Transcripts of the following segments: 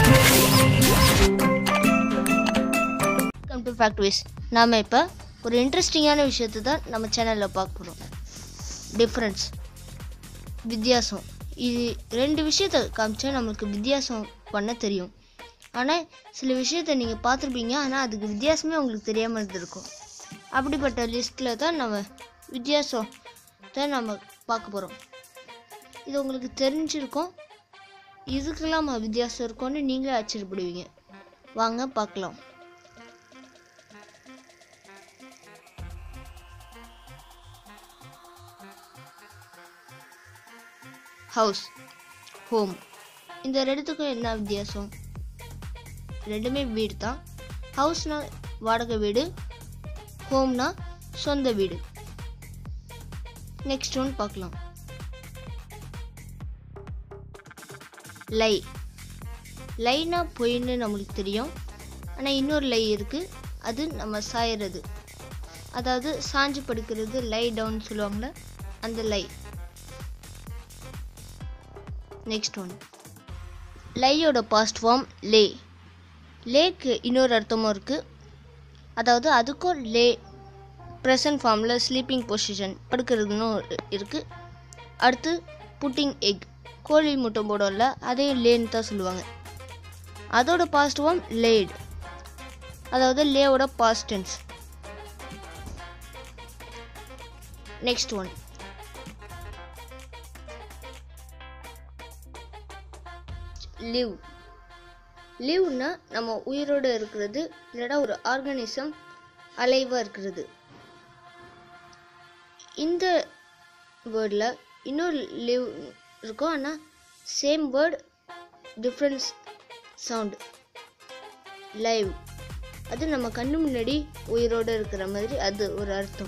welcome to factories நாம் இப்போ ஒரு இன்ட்ரெஸ்டிங்கான விஷயத்தை தான் நம்ம சேனலில் பார்க்க போகிறோம் டிஃப்ரென்ஸ் வித்தியாசம் இது ரெண்டு விஷயத்த காமிச்சா நம்மளுக்கு வித்தியாசம் பண்ண தெரியும் ஆனால் சில விஷயத்த நீங்கள் பார்த்துருப்பீங்க ஆனால் அதுக்கு வித்தியாசமே உங்களுக்கு தெரியாமல் இருந்திருக்கும் அப்படிப்பட்ட லிஸ்ட்டில் தான் நம்ம வித்தியாசத்தை நம்ம பார்க்க போகிறோம் இது உங்களுக்கு தெரிஞ்சிருக்கும் இதுக்கெல்லாம் வித்தியாசம் இருக்கும்னு நீங்களே ஆச்சரியப்படுவீங்க வாங்க பார்க்கலாம் ஹவுஸ் ஹோம் இந்த ரெண்டுத்துக்கும் என்ன வித்தியாசம் ரெண்டுமே வீடு தான் ஹவுஸ்னா வாடகை வீடு ஹோம்னா சொந்த வீடு நெக்ஸ்ட் ஒன் பார்க்கலாம் லை லைனா பொய்ன்னு நம்மளுக்கு தெரியும் ஆனால் இன்னொரு லை இருக்குது அது நம்ம சாயறது அதாவது சாஞ்சு படுக்கிறது லை டவுன் சொல்லுவாங்கள்ல அந்த லை நெக்ஸ்ட் ஒன் லையோட பாஸ்ட் ஃபார்ம் லே லேக்கு இன்னொரு அர்த்தமும் இருக்குது அதாவது அதுக்கும் லே ப்ரெசன்ட் ஃபார்மில் ஸ்லீப்பிங் பொசிஷன் படுக்கிறதுன்னு இருக்குது அடுத்து புட்டிங் எக் கோழி முட்டை போடல அதையும் லேன்னு தான் சொல்லுவாங்க அதோட பாஸ்ட் ஃபார்ம் லேட் அதாவது லேவோட past tense next one live லிவ்னா நம்ம உயிரோடு இருக்கிறது இல்லைனா ஒரு ஆர்கானிசம் அலைவாக இருக்கிறது இந்த வேர்டில் இன்னொரு லிவ் இருக்கும் ஆனால் same word difference sound live அது நம்ம கண்ணு முன்னாடி உயிரோடு இருக்கிற மாதிரி அது ஒரு அர்த்தம்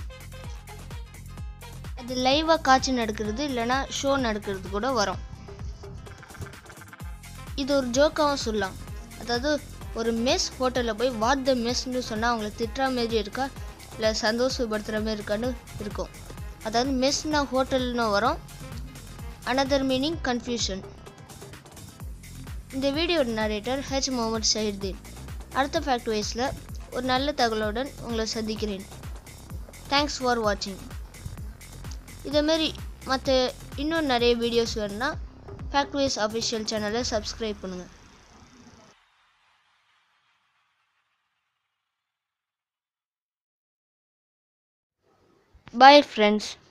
அது லைவாக காட்சி நடக்கிறது இல்லைனா ஷோ நடக்கிறது கூட வரும் இது ஒரு ஜோக்காகவும் சொல்லலாம் அதாவது ஒரு மெஸ் ஹோட்டலில் போய் வாட் த மெஸ்ன்னு சொன்னால் அவங்கள திட்டுற மாதிரி இருக்கா இல்லை சந்தோஷப்படுத்துகிற மாதிரி இருக்கான்னு இருக்கும் அதாவது மெஸ்னா ஹோட்டல்னு வரும் அனதர் மீனிங் கன்ஃபியூஷன் இந்த வீடியோட நரேட்டர் ஹெச் முகமது ஷஹீர்தீன் அடுத்த ஃபேக்ட் வைஸில் ஒரு நல்ல தகவலுடன் உங்களை சந்திக்கிறேன் தேங்க்ஸ் ஃபார் வாட்சிங் இதேமாரி மற்ற இன்னும் நிறைய வீடியோஸ் வேணுன்னா ஃபேக்ட் வைஸ் அஃபிஷியல் சேனலை சப்ஸ்கிரைப் பண்ணுங்கள் பாய் ஃப்ரெண்ட்ஸ்